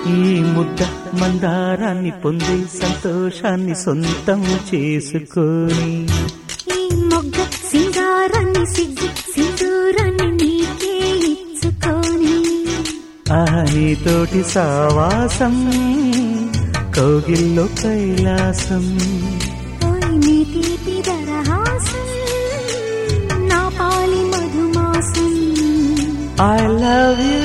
ఈ ముద్ద మందారాన్ని పొంది సంతోషాన్ని సొంతం చేసుకొని ఈ మొగ్గ సింగారాన్ని సిగ్గు సింధూరాన్ని నీకే ఇచ్చుకొని ఆ నీతోటి సావాసం కౌగిల్లో కైలాసం ఓయ్ నీ తీపి దరహాసం నా పాలి మధుమాసం I love you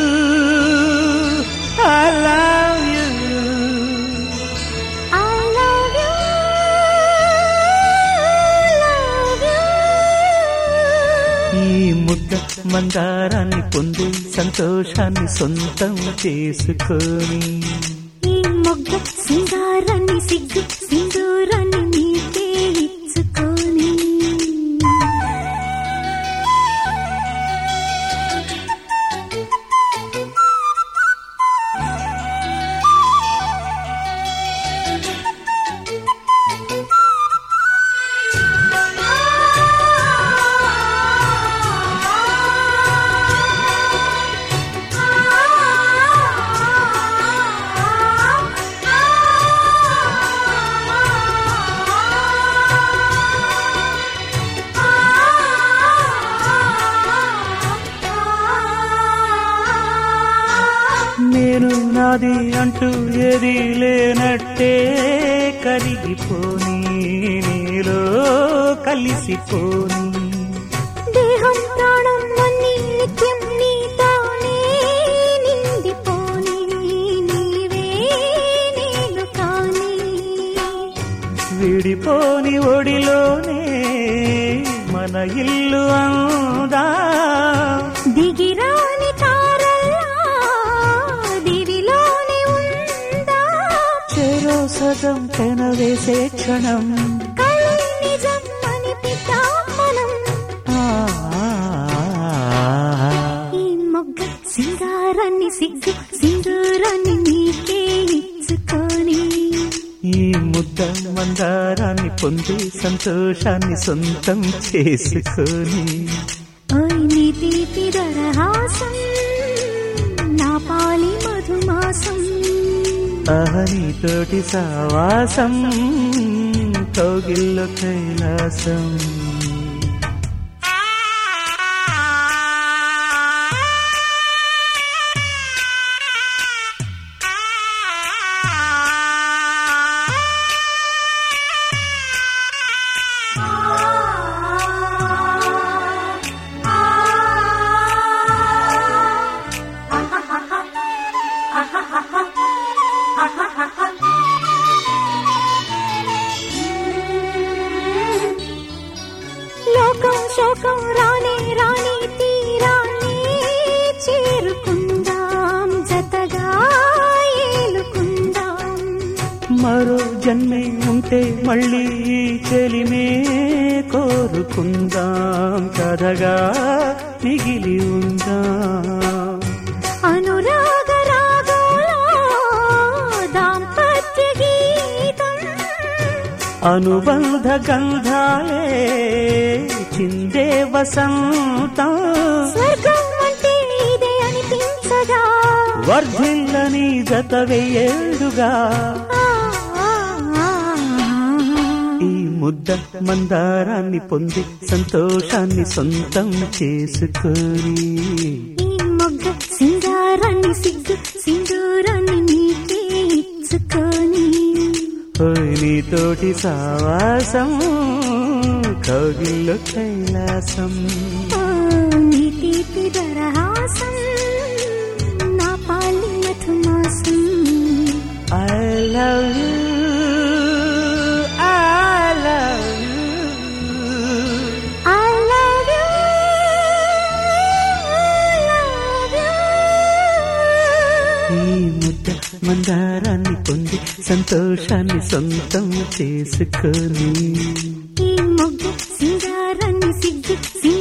I love you I love you, love you. ఈ ముద్ద మందారాన్ని పొంది సంతోషాన్ని సొంతం చేసుకొని ఈ మొగ్గ సింగారాన్ని సిగ్గు సింధూరాన్ని నీకే ఇచ్చుకొని నేను నాది అంటూ ఏది లేనట్టే కరిగిపోని నీలో కలిసిపోని దేహం ప్రాణం అన్ని నిత్యం నీతోనే నిండిపోని నీవే నేను కాని విడిపోని ఒడిలోనే మన ఇల్లు అందా దిగిరాని తారల్లా దివిలోని ఉందా చెరో సగం పెనవేసే క్షణం కళ నిజం అనిపిద్దాం మనం ఆ, ఈ మొగ్గ సింగారాన్ని సిగ్గు సింధూరాన్ని నీకే ఇచ్చుకొని ఈ ముద్ద మందారాన్ని పొంది సంతోషాన్ని సొంతం చేసుకొని ఓయ్ నీ తీపి దరహాసం నా పాలి మధుమాసం అహనితోటి సావాసం కౌగిల్లో కైలాసం లోకం శోకం రానే రాని తీరాన్ని చేరుకుందాం జతగా ఏలుకుందాం మరో జన్మే ఉంటే మళ్ళీ ఈ చెలిమే కోరుకుందాం కథగా మిగిలి ఉందాం అనురాగ రాగంలో దాంపత్య గీతం అనుబంధ గంధాలే చిందే వసంతం స్వర్గం అంటే ఇదే అనిపించగా వర్ధిల్లని జత వెయ్యేడుగా ఆ, ఆ, ఆ, ఈ ముద్ద మందారాన్ని పొంది సంతోషాన్ని సొంతం చేసుకొని ఈ మొగ్గ సింగారాన్ని సిగ్గు సింధూరాన్ని నీకే ఇచ్చుకొని ఓయ్ నీతోటి సావాసం కౌగిల్లో కైలాసం ఓ, నీ తీపి దరహాసం నా పాలి మధుమాసం I love you I love you I love you, love you. ఈ ముద్ద మందారాన్ని పొంది సంతోషాన్ని సొంతం చేసుకొని ఈ మొగ్గ సింగారాన్ని సిగ్గు సింగారాన్ని